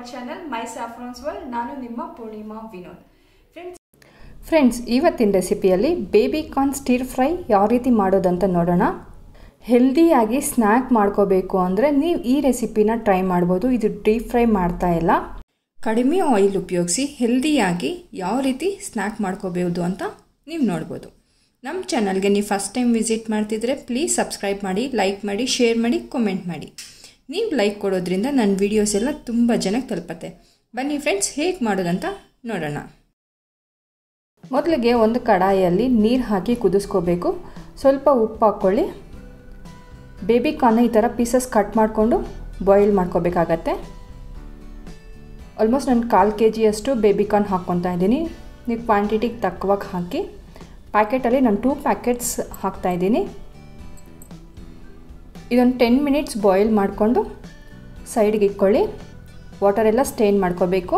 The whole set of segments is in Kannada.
ಚಾನಲ್ ಮೈ ಸ್ಯಾಫ್ರಾನ್ಸ್ ವರ್ಲ್ಡ್ ನಾನು ನಿಮ್ಮ ಪೂರ್ಣಿಮಾ ವಿನೋದ್ ಫ್ರೆಂಡ್ಸ್ ಫ್ರೆಂಡ್ಸ್ ಇವತ್ತಿನ ರೆಸಿಪಿಯಲ್ಲಿ ಬೇಬಿ ಕಾರ್ನ್ ಸ್ಟಿರ್ ಫ್ರೈ ಯಾವ ರೀತಿ ಮಾಡೋದಂತ ನೋಡೋಣ ಹೆಲ್ದಿಯಾಗಿ ಸ್ನ್ಯಾಕ್ ಮಾಡ್ಕೋಬೇಕು ಅಂದರೆ ನೀವು ಈ ರೆಸಿಪಿನ ಟ್ರೈ ಮಾಡ್ಬೋದು ಇದು ಡೀಪ್ ಫ್ರೈ ಮಾಡ್ತಾ ಇಲ್ಲ ಕಡಿಮೆ ಆಯಿಲ್ ಉಪಯೋಗಿಸಿ ಹೆಲ್ದಿಯಾಗಿ ಯಾವ ರೀತಿ ಸ್ನ್ಯಾಕ್ ಮಾಡ್ಕೋಬೋದು ಅಂತ ನೀವು ನೋಡ್ಬೋದು ನಮ್ಮ ಚಾನಲ್ಗೆ ನೀವು ಫಸ್ಟ್ ಟೈಮ್ ವಿಸಿಟ್ ಮಾಡ್ತಿದ್ರೆ ಪ್ಲೀಸ್ ಸಬ್ಸ್ಕ್ರೈಬ್ ಮಾಡಿ ಲೈಕ್ ಮಾಡಿ ಶೇರ್ ಮಾಡಿ ಕಮೆಂಟ್ ಮಾಡಿ ನೀವು ಲೈಕ್ ಕೊಡೋದ್ರಿಂದ ನನ್ನ ವೀಡಿಯೋಸ್ ಎಲ್ಲ ತುಂಬ ಜನಕ್ಕೆ ತಲುಪತ್ತೆ ಬನ್ನಿ ಫ್ರೆಂಡ್ಸ್ ಹೇಗೆ ಮಾಡೋದಂತ ನೋಡೋಣ ಮೊದಲಿಗೆ ಒಂದು ಕಡಾಯಿಯಲ್ಲಿ ನೀರು ಹಾಕಿ ಕುದಿಸ್ಕೋಬೇಕು ಸ್ವಲ್ಪ ಉಪ್ಪು ಹಾಕ್ಕೊಳ್ಳಿ ಬೇಬಿ ಕಾರ್ನ ಈ ಥರ ಪೀಸಸ್ ಕಟ್ ಮಾಡಿಕೊಂಡು ಬಾಯ್ಲ್ ಮಾಡ್ಕೋಬೇಕಾಗತ್ತೆ ಆಲ್ಮೋಸ್ಟ್ ನಾನು ಕಾಲು ಕೆ ಜಿಯಷ್ಟು ಬೇಬಿ ಕಾರ್ನ್ ಹಾಕ್ಕೊತಾ ಇದ್ದೀನಿ ನೀವು ಕ್ವಾಂಟಿಟಿಗೆ ತಕ್ಕವಾಗಿ ಹಾಕಿ ಪ್ಯಾಕೆಟಲ್ಲಿ ನಾನು ಟೂ ಪ್ಯಾಕೆಟ್ಸ್ ಹಾಕ್ತಾಯಿದ್ದೀನಿ ಇದೊಂದು ಟೆನ್ ಮಿನಿಟ್ಸ್ ಬಾಯ್ಲ್ ಮಾಡಿಕೊಂಡು ಸೈಡ್ಗೆ ಇಟ್ಕೊಳ್ಳಿ ವಾಟರೆಲ್ಲ ಸ್ಟೇನ್ ಮಾಡ್ಕೋಬೇಕು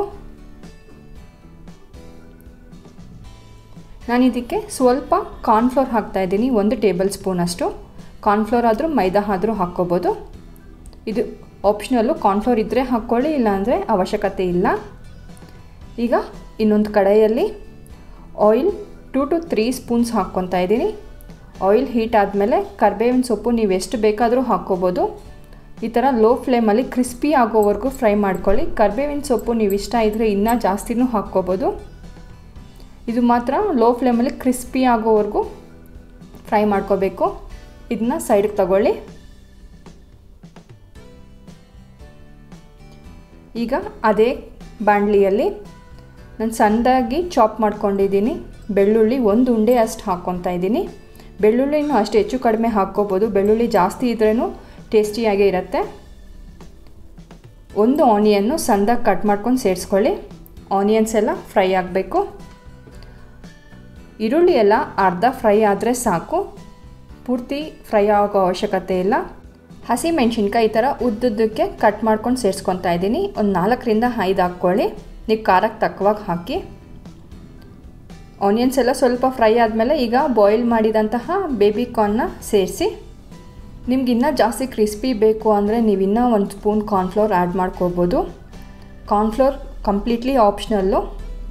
ನಾನು ಇದಕ್ಕೆ ಸ್ವಲ್ಪ ಕಾರ್ನ್ಫ್ಲೋರ್ ಹಾಕ್ತಾಯಿದ್ದೀನಿ ಒಂದು ಟೇಬಲ್ ಸ್ಪೂನಷ್ಟು ಕಾರ್ನ್ಫ್ಲೋರ್ ಆದರೂ ಮೈದಾ ಆದರೂ ಹಾಕ್ಕೋಬೋದು ಇದು ಆಪ್ಷನಲ್ಲು ಕಾರ್ನ್ಫ್ಲೋರ್ ಇದ್ದರೆ ಹಾಕ್ಕೊಳ್ಳಿ ಇಲ್ಲಾಂದರೆ ಅವಶ್ಯಕತೆ ಇಲ್ಲ ಈಗ ಇನ್ನೊಂದು ಕಡೆಯಲ್ಲಿ oil two to three spoons ಹಾಕ್ಕೊತಾ ಇದ್ದೀನಿ ಆಯಿಲ್ ಹೀಟ್ ಆದಮೇಲೆ ಕರ್ಬೇವಿನ ಸೊಪ್ಪು ನೀವು ಎಷ್ಟು ಬೇಕಾದರೂ ಹಾಕ್ಕೋಬೋದು ಈ ಥರ ಲೋ ಫ್ಲೇಮಲ್ಲಿ ಕ್ರಿಸ್ಪಿ ಆಗೋವರೆಗೂ ಫ್ರೈ ಮಾಡ್ಕೊಳ್ಳಿ ಕರ್ಬೇವಿನ ಸೊಪ್ಪು ನೀವು ಇಷ್ಟ ಇದ್ದರೆ ಇನ್ನೂ ಜಾಸ್ತಿನೂ ಹಾಕ್ಕೋಬೋದು ಇದು ಮಾತ್ರ ಲೋ ಫ್ಲೇಮಲ್ಲಿ ಕ್ರಿಸ್ಪಿ ಆಗೋವರೆಗೂ ಫ್ರೈ ಮಾಡ್ಕೋಬೇಕು ಇದನ್ನ ಸೈಡ್ಗೆ ತಗೊಳ್ಳಿ ಈಗ ಅದೇ ಬಾಣಲಿಯಲ್ಲಿ ನಾನು ಸಣ್ಣದಾಗಿ ಚಾಪ್ ಮಾಡ್ಕೊಂಡಿದ್ದೀನಿ ಬೆಳ್ಳುಳ್ಳಿ ಒಂದು ಉಂಡೆ ಅಷ್ಟು ಹಾಕ್ಕೊತಾ ಇದ್ದೀನಿ ಬೆಳ್ಳುಳ್ಳಿನೂ ಅಷ್ಟು ಹೆಚ್ಚು ಕಡಿಮೆ ಹಾಕ್ಕೋಬೋದು ಬೆಳ್ಳುಳ್ಳಿ ಜಾಸ್ತಿ ಇದ್ರೂ ಟೇಸ್ಟಿಯಾಗೇ ಇರುತ್ತೆ ಒಂದು ಆನಿಯನ್ನು ಸಣ್ಣದಾಗಿ ಕಟ್ ಮಾಡ್ಕೊಂಡು ಸೇರಿಸ್ಕೊಳ್ಳಿ ಆನಿಯನ್ಸ್ ಎಲ್ಲ ಫ್ರೈ ಆಗಬೇಕು ಈರುಳ್ಳಿ ಎಲ್ಲ ಅರ್ಧ ಫ್ರೈ ಆದರೆ ಸಾಕು ಪೂರ್ತಿ ಫ್ರೈ ಆಗೋ ಅವಶ್ಯಕತೆ ಇಲ್ಲ ಹಸಿ ಮೆಣಸಿನ್ಕಾಯಿ ಈ ಥರ ಉದ್ದುದ್ದಕ್ಕೆ ಕಟ್ ಮಾಡ್ಕೊಂಡು ಸೇರಿಸ್ಕೊತಾ ಇದ್ದೀನಿ ಒಂದು ನಾಲ್ಕರಿಂದ ಐದು ಹಾಕ್ಕೊಳ್ಳಿ ನೀವು ಖಾರಕ್ಕೆ ತಕ್ಕವಾಗಿ ಹಾಕಿ ಆನಿಯನ್ಸ್ ಎಲ್ಲ ಸ್ವಲ್ಪ ಫ್ರೈ ಆದಮೇಲೆ ಈಗ ಬಾಯ್ಲ್ ಮಾಡಿದಂತಹ ಬೇಬಿ ಕಾರ್ನ್ನ ಸೇರಿಸಿ ನಿಮ್ಗೆ ಇನ್ನೂ ಜಾಸ್ತಿ ಕ್ರಿಸ್ಪಿ ಬೇಕು ಅಂದರೆ ನೀವು ಇನ್ನೂ ಒಂದು ಸ್ಪೂನ್ ಕಾರ್ನ್ಫ್ಲೋರ್ ಆ್ಯಡ್ ಮಾಡ್ಕೋಬೋದು ಕಾರ್ನ್ಫ್ಲೋರ್ ಕಂಪ್ಲೀಟ್ಲಿ ಆಪ್ಷನಲ್ಲು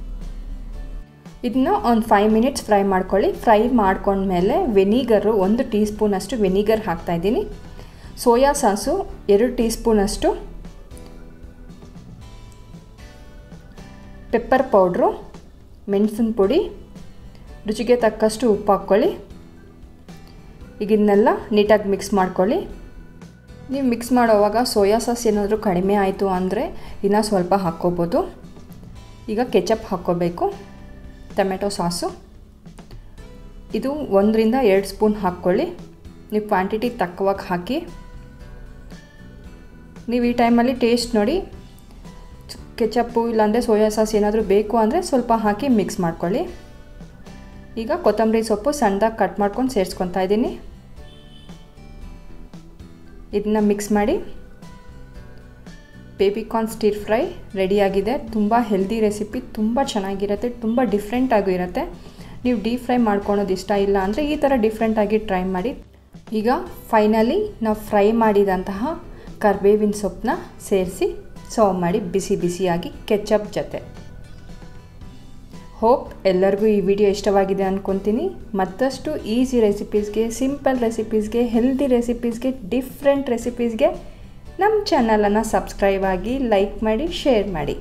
ಇದನ್ನ ಒಂದು ಫೈವ್ ಮಿನಿಟ್ಸ್ ಫ್ರೈ ಮಾಡ್ಕೊಳ್ಳಿ ಫ್ರೈ ಮಾಡ್ಕೊಂಡ್ಮೇಲೆ ವೆನಿಗರು ಒಂದು ಟೀ ಸ್ಪೂನಷ್ಟು ವೆನಿಗರ್ ಹಾಕ್ತಾಯಿದ್ದೀನಿ ಸೋಯಾ ಸಾಸು ಎರಡು ಟೀ ಸ್ಪೂನಷ್ಟು ಪೆಪ್ಪರ್ ಪೌಡ್ರು ಮೆಣಸಿನ ಪುಡಿ ರುಚಿಗೆ ತಕ್ಕಷ್ಟು ಉಪ್ಪು ಹಾಕ್ಕೊಳ್ಳಿ ಈಗ ಇದನ್ನೆಲ್ಲ ನೀಟಾಗಿ ಮಿಕ್ಸ್ ಮಾಡ್ಕೊಳ್ಳಿ ನೀವು ಮಿಕ್ಸ್ ಮಾಡೋವಾಗ ಸೋಯಾ ಸಾಸ್ ಏನಾದರೂ ಕಡಿಮೆ ಆಯಿತು ಅಂದರೆ ಇನ್ನೂ ಸ್ವಲ್ಪ ಹಾಕ್ಕೋಬೋದು ಈಗ ಕೆಚಪ್ ಹಾಕ್ಕೋಬೇಕು ಟೊಮೆಟೊ ಸಾಸು ಇದು ಒಂದರಿಂದ ಎರಡು ಸ್ಪೂನ್ ಹಾಕ್ಕೊಳ್ಳಿ ನೀವು ಕ್ವಾಂಟಿಟಿ ತಕ್ಕವಾಗಿ ಹಾಕಿ ನೀವು ಈ ಟೈಮಲ್ಲಿ ಟೇಸ್ಟ್ ನೋಡಿ ಕೆಚಪ್ಪು ಇಲ್ಲಾಂದರೆ ಸೋಯಾ ಸಾಸ್ ಏನಾದರೂ ಬೇಕು ಅಂದರೆ ಸ್ವಲ್ಪ ಹಾಕಿ ಮಿಕ್ಸ್ ಮಾಡ್ಕೊಳ್ಳಿ ಈಗ ಕೊತ್ತಂಬರಿ ಸೊಪ್ಪು ಸಣ್ಣದಾಗಿ ಕಟ್ ಮಾಡ್ಕೊಂಡು ಸೇರಿಸ್ಕೊತಾ ಇದ್ದೀನಿ ಇದನ್ನ ಮಿಕ್ಸ್ ಮಾಡಿ ಬೇಬಿಕಾರ್ನ್ ಸ್ಟಿರ್ ಫ್ರೈ ರೆಡಿಯಾಗಿದೆ ತುಂಬ ಹೆಲ್ದಿ ರೆಸಿಪಿ ತುಂಬ ಚೆನ್ನಾಗಿರುತ್ತೆ ತುಂಬ ಡಿಫ್ರೆಂಟಾಗೂ ಇರುತ್ತೆ ನೀವು ಡೀಪ್ ಫ್ರೈ ಮಾಡ್ಕೊಳೋದು ಇಷ್ಟ ಇಲ್ಲ ಅಂದರೆ ಈ ಥರ ಡಿಫ್ರೆಂಟಾಗಿ ಟ್ರೈ ಮಾಡಿ ಈಗ ಫೈನಲಿ ನಾವು ಫ್ರೈ ಮಾಡಿದಂತಹ ಕರ್ಬೇವಿನ ಸೊಪ್ಪನ್ನ ಸೇರಿಸಿ ಸರ್ವ್ ಮಾಡಿ ಬಿಸಿ ಬಿಸಿಯಾಗಿ ಕೆಚಪ್ ಜೊತೆ ಹೋಪ್ ಎಲ್ಲರಿಗೂ ಈ ವಿಡಿಯೋ ಇಷ್ಟವಾಗಿದೆ ಅಂದ್ಕೊತೀನಿ ಮತ್ತಷ್ಟು ಈಸಿ ರೆಸಿಪೀಸ್ಗೆ ಸಿಂಪಲ್ ರೆಸಿಪೀಸ್ಗೆ ಹೆಲ್ದಿ ರೆಸಿಪೀಸ್ಗೆ ಡಿಫ್ರೆಂಟ್ ರೆಸಿಪೀಸ್ಗೆ ನಮ್ಮ ಚಾನಲನ್ನು ಸಬ್ಸ್ಕ್ರೈಬ್ ಆಗಿ ಲೈಕ್ ಮಾಡಿ ಶೇರ್ ಮಾಡಿ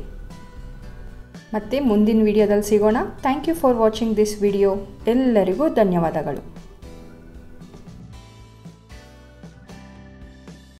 ಮತ್ತು ಮುಂದಿನ ವಿಡಿಯೋದಲ್ಲಿ ಸಿಗೋಣ thank you for watching this video ಎಲ್ಲರಿಗೂ ಧನ್ಯವಾದಗಳು